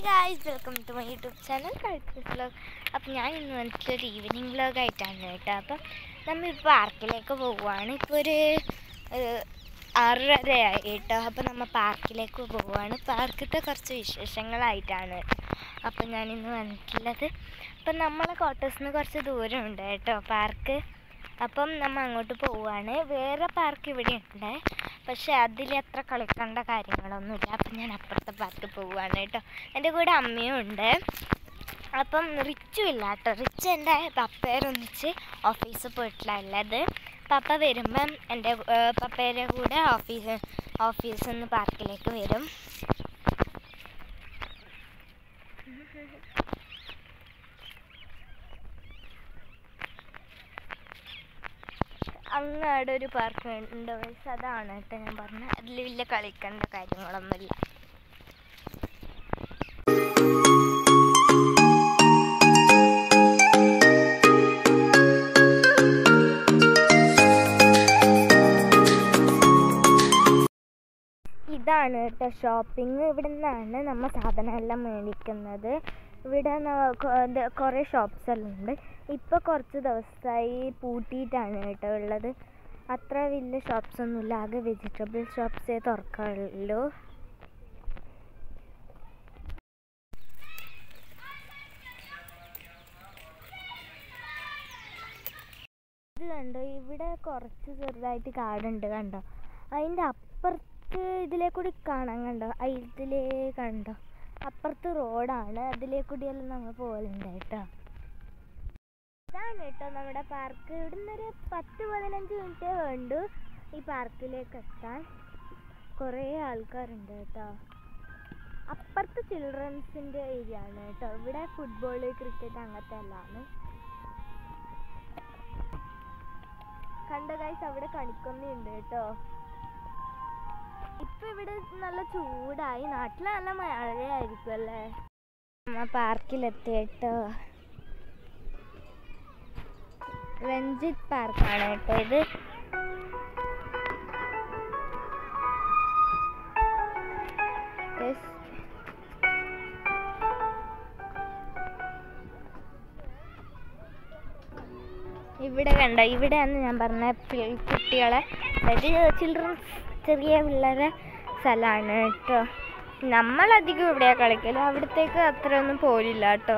Guys welcome to my YouTube channel കളിക്കൽ vlog അപ്പം ഞാൻ ഇന്ന് വന്നിട്ടൊരു ഈവനിങ് വ്ലോഗ് ആയിട്ടാണ് കേട്ടോ അപ്പം നമ്മൾ ഇപ്പോൾ പാർക്കിലേക്ക് പോവുകയാണ് ഇപ്പോൾ ഒരു ഏഹ്, ആറര ആയി കേട്ടോ അപ്പം നമ്മൾ പാർക്കിലേക്ക് പോവുകയാണ് പാർക്കത്തെ കുറച്ച് വിശേഷങ്ങളായിട്ടാണ് അപ്പം ഞാൻ ഇന്ന് വന്നിട്ടുള്ളത് അപ്പം നമ്മളെ ക്വാർട്ടേഴ്സിൽ നിന്ന് കുറച്ച് ദൂരമുണ്ട് കേട്ടോ പാർക്ക് അപ്പം നമ്മൾ അങ്ങോട്ട് പോവുകയാണ് വേറെ പാർക്ക് ഇവിടെ ഉണ്ട് പക്ഷെ അതിൽ അത്ര കളിക്കേണ്ട കാര്യങ്ങളൊന്നുമില്ല അപ്പം ഞാൻ അപ്പുറത്തെ പാർക്കിൽ പോവുകയാണ് കേട്ടോ എൻ്റെ കൂടെ അമ്മയും ഉണ്ട് അപ്പം റിച്ചു ഇല്ല കേട്ടോ റിച്ച് എൻ്റെ പപ്പേരൊന്നിച്ച് ഓഫീസിൽ പോയിട്ടില്ല ഉള്ളത് പപ്പ വരുമ്പം എൻ്റെ ഏർ, പപ്പയുടെ കൂടെ ഓഫീസ് ഓഫീസിൽ നിന്ന് പാർക്കിലേക്ക് വരും അങ്ങാടെ ഒരു പാർക്ക് ഉണ്ട് പക്ഷെ അതാണ് കേട്ടോ ഞാൻ പറഞ്ഞത് അതിൽ വലിയ കളിക്കേണ്ട കാര്യങ്ങളൊന്നുമില്ല ഇതാണ് കേട്ടോ ഷോപ്പിംഗ് ഇവിടെ നിന്നാണ് നമ്മൾ സാധനമെല്ലാം മേടിക്കുന്നത് ഇവിടെ ന- കൊ- ഇത് കുറേ ഷോപ്സ് എല്ലാം ഉണ്ട് ഇപ്പോൾ കുറച്ച് ദിവസമായി പൂട്ടിയിട്ടാണ് കേട്ടോ ഉള്ളത് അത്ര വലിയ ഷോപ്സ് ഒന്നുമില്ല ആകെ വെജിറ്റബിൾ ഷോപ്സേ തുറക്കാറുള്ളൂ ഇത് കണ്ടോ ഇവിടെ കുറച്ച് ചെറുതായിട്ട് കാടുണ്ട് കണ്ടോ അതിൻ്റെ അപ്പുറത്ത് ഇതിലേ കൂടി കാണാൻ കണ്ടോ ആ ഇതിലേ കണ്ടോ അപ്പുറത്ത് റോഡാണ് അതിലേ കൂടിയെല്ലാം നമ്മൾ പോകലുണ്ട് കേട്ടോ ഇതാണ് കേട്ടോ നമ്മുടെ പാർക്ക് ഇവിടുന്ന് ഒരു പത്ത് പതിനഞ്ച് മിനിറ്റേ വേണ്ടു ഈ പാർക്കിലേക്ക് എത്താൻ കുറേ ആൾക്കാരുണ്ട് കേട്ടോ അപ്പുറത്ത് ചിൽഡ്രൻസിൻ്റെ ഏരിയ ആണ് കേട്ടോ ഇവിടെ ഫുട്ബോൾ ക്രിക്കറ്റ് അങ്ങനത്തെ എല്ലാമാണ് കണ്ട ഗൈസ് അവിടെ കണിക്കൊന്നുണ്ട് കേട്ടോ ഇപ്പൊ ഇവിടെ നല്ല ചൂടായി നാട്ടിൽ നല്ല മഴയായിരിക്കും അല്ലേ നമ്മ പാർക്കിലെത്തി കേട്ടോ രഞ്ജിത്ത് പാർക്കാണ് കേട്ടോ ഇത് Yes. ഇവിടെ കണ്ടോ ഇവിടെയാണ് ഞാൻ പറഞ്ഞ പി- കുട്ടികളെ അതായത് ചിൽഡ്രൻസ് ചെറിയ പിള്ളേരെ സ്ഥലമാണ് കേട്ടോ നമ്മളധികം ഇവിടെയാണ് കളിക്കല് അവിടത്തേക്ക് അത്രയൊന്നും പോലില്ല കേട്ടോ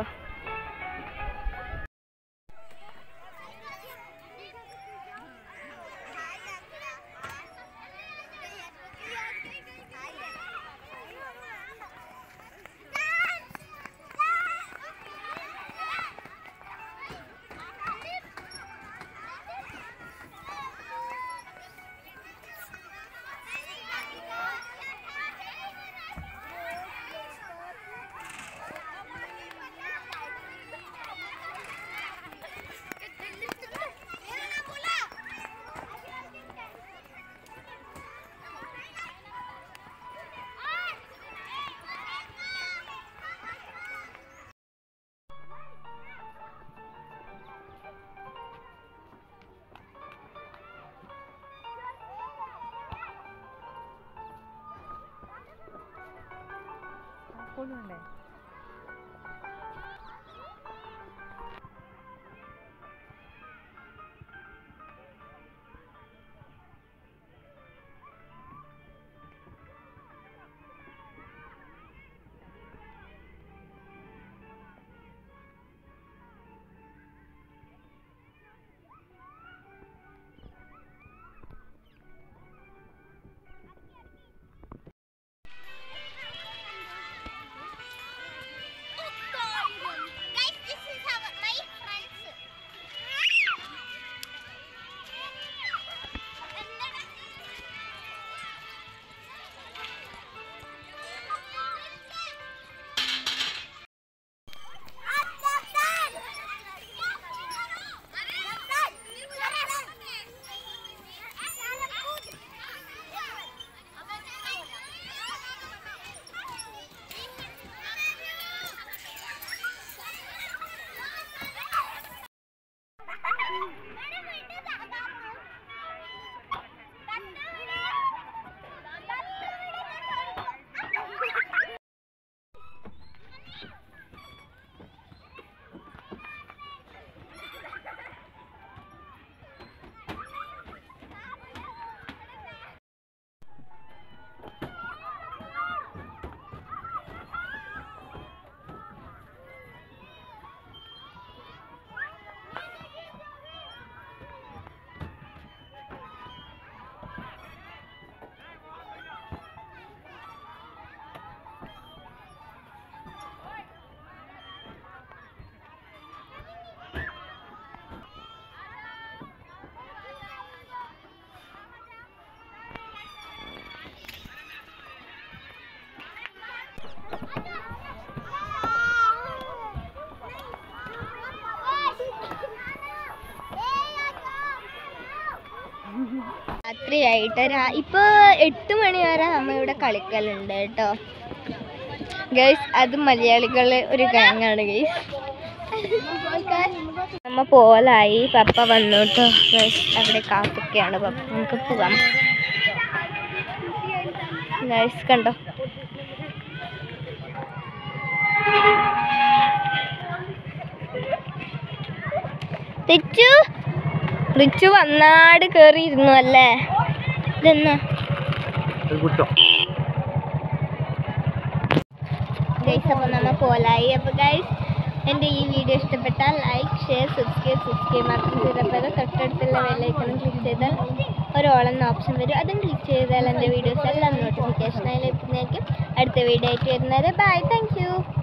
ആയിട്ട് രാ- ഇപ്പൊ എട്ട് മണി വരെ നമ്മ ഇവിടെ കളിക്കലുണ്ട് കേട്ടോ ഗൈസ് അത് മലയാളികൾ ഒരു ഗാങ്ങാണ് ഗൈസ് നമ്മ പോലായി പപ്പ വന്നു കേട്ടോ ഗൈസ് അവിടെ കാത്തൊക്കെയാണ് പപ്പ നമുക്ക് പോവാം ഗൈസ് കണ്ടോ റിച്ചു റിച്ചു വന്നാട് കേറിയിരുന്നു അല്ലേ ഇതെന്നാ ഗൈസ് അപ്പോൾ നമ്മൾ പോലായി അപ്പോൾ ഗൈസ് എൻ്റെ ഈ വീഡിയോ ഇഷ്ടപ്പെട്ടാൽ ലൈക്ക് ഷെയർ സബ്സ്ക്രൈബ് സബ്സ്ക്രൈബ് മാത്രം ചെയ്തപ്പോൾ തൊട്ടടുത്തുള്ള വെല്ലൈക്കണം ക്ലിക്ക് ചെയ്താൽ ഒരു ഓൾ എന്ന ഓപ്ഷൻ വരും അതും ക്ലിക്ക് ചെയ്താൽ എൻ്റെ വീഡിയോസ് എല്ലാം നോട്ടിഫിക്കേഷനായി ലഭിക്കുന്നതായിരിക്കും അടുത്ത വീഡിയോ ആയിട്ട് വരുന്നത് ബൈ താങ്ക് യു